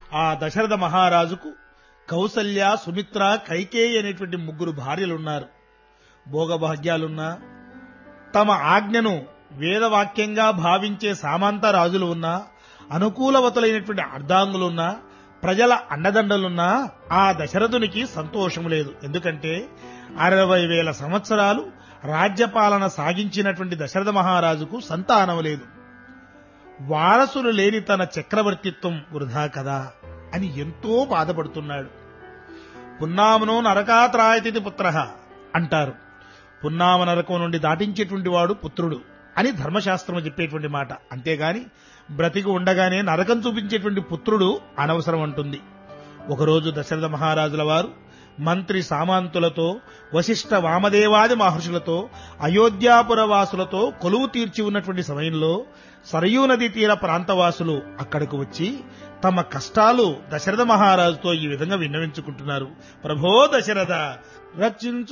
ఆ దశరథ మహారాజుకు కౌసల్య సుమిత్ర కైకేయి అనేటువంటి ముగ్గురు భార్యలున్నారు భోగభాగ్యాలున్నా తమ ఆజ్ఞను వేదవాక్యంగా భావించే సామంత రాజులు ఉన్నా అనుకూలవతులైనటువంటి అర్ధాంగులున్నా ప్రజల అండదండలున్నా ఆ దశరథునికి సంతోషం లేదు ఎందుకంటే అరవై వేల సంవత్సరాలు రాజ్యపాలన సాగించినటువంటి దశరథ మహారాజుకు సంతానం లేదు వారసులు లేని తన చక్రవర్తిత్వం వృధా కదా అని ఎంతో బాధపడుతున్నాడు పున్నామనో నరకాత్రాయతిథి పుత్ర అంటారు పున్నామ నరకం నుండి దాటించేటువంటి వాడు పుత్రుడు అని ధర్మశాస్త్రం చెప్పేటువంటి మాట అంతేగాని బ్రతికి ఉండగానే నరకం చూపించేటువంటి పుత్రుడు అనవసరం అంటుంది ఒకరోజు దశరథ మహారాజుల వారు మంత్రి సామంతులతో వశిష్ఠ వామదేవాది మహర్షులతో అయోధ్యాపుర వాసులతో కొలువు తీర్చి ఉన్నటువంటి సమయంలో సరయూ నది తీర ప్రాంతవాసులు అక్కడకు వచ్చి తమ కష్టాలు దశరథ మహారాజుతో ఈ విధంగా విన్నవించుకుంటున్నారు ప్రభో దశరథ రక్షించు